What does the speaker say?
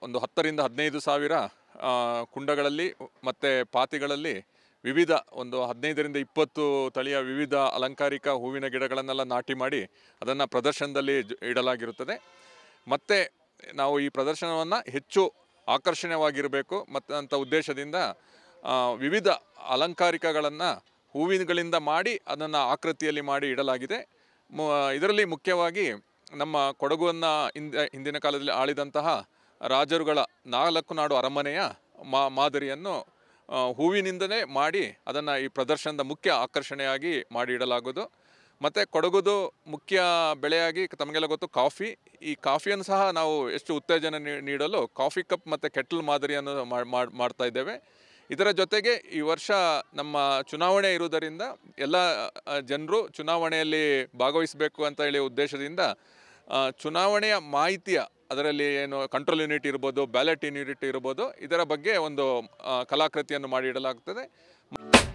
ಒಂದು ಹತ್ತರಿಂದ ಹದಿನೈದು ಸಾವಿರ ಆ, ಕುಂಡಗಳಲ್ಲಿ ಮತ್ತು ಪಾತಿಗಳಲ್ಲಿ ವಿವಿಧ ಒಂದು ಹದಿನೈದರಿಂದ ಇಪ್ಪತ್ತು ತಳಿಯ ವಿವಿಧ ಅಲಂಕಾರಿಕ ಹೂವಿನ ಗಿಡಗಳನ್ನೆಲ್ಲ ನಾಟಿ ಮಾಡಿ ಅದನ್ನು ಪ್ರದರ್ಶನದಲ್ಲಿ ಜ- ಇಡಲಾಗಿರುತ್ತದೆ ಮತ್ತು ನಾವು ಈ ಪ್ರದರ್ಶನವನ್ನು ಹೆಚ್ಚು ಆಕರ್ಷಣೀಯವಾಗಿರಬೇಕು ಮತ್ತು ಅಂತ ಉದ್ದೇಶದಿಂದ ಆ, ವಿವಿಧ ಅಲಂಕಾರಿಕಗಳನ್ನು ಹೂವಿನಗಳಿಂದ ಮಾಡಿ ಅದನ್ನು ಆಕೃತಿಯಲ್ಲಿ ಮಾಡಿ ಇಡಲಾಗಿದೆ ಮು ಇದರಲ್ಲಿ ಮುಖ್ಯವಾಗಿ ನಮ್ಮ ಕೊಡಗುವನ್ನು ಹಿಂದೆ ಹಿಂದಿನ ಕಾಲದಲ್ಲಿ ಆಳಿದಂತಹ ರಾಜರುಗಳ ನಾಲ್ಕು ನಾಡು ಅರಮನೆಯ ಮಾ ಮಾದರಿಯನ್ನು ಆ, ಹೂವಿನಿಂದಲೇ ಮಾಡಿ ಅದನ್ನು ಈ ಪ್ರದರ್ಶನದ ಮುಖ್ಯ ಆಕರ್ಷಣೆಯಾಗಿ ಮಾಡಿ ಇಡಲಾಗುವುದು ಮತ್ತು ಕೊಡಗುದು ಮುಖ್ಯ ಬೆಳೆಯಾಗಿ ತಮಗೆಲ್ಲ ಗೊತ್ತು ಕಾಫಿ ಈ ಕಾಫಿಯನ್ನು ಸಹ ನಾವು ಎಷ್ಟು ಉತ್ತೇಜನ ನೀ- ನೀಡಲು ಕಾಫಿ ಕಪ್ ಮತ್ತು ಕೆಟಲ್ ಮಾದರಿಯನ್ನು ಮಾಡ್- ಮಾಡ್- ಮಾಡ್ತಾ ಇದ್ದೇವೆ ಇದರ ಜೊತೆಗೆ ಈ ವರ್ಷ ನಮ್ಮ ಚುನಾವಣೆ ಇರುವುದರಿಂದ ಎಲ್ಲ ಜನರು ಚುನಾವಣೆಯಲ್ಲಿ ಭಾಗವಹಿಸಬೇಕು ಅಂತ ಹೇಳಿ ಉದ್ದೇಶದಿಂದ ಆ, ಚುನಾವಣೆಯ ಮಾಹಿತಿಯ ಅದರಲ್ಲಿ ಏನು ಕಂಟ್ರೋಲ್ ಯೂನಿಟ್ ಇರ್ಬೋದು ಬ್ಯಾಲೆಟ್ ಯೂನಿಟ್ ಇರ್ಬೋದು ಇದರ ಬಗ್ಗೆ ಒಂದು ಆ, ಕಲಾಕೃತಿಯನ್ನು ಮಾಡಿ ಇಡಲಾಗ್ತದೆ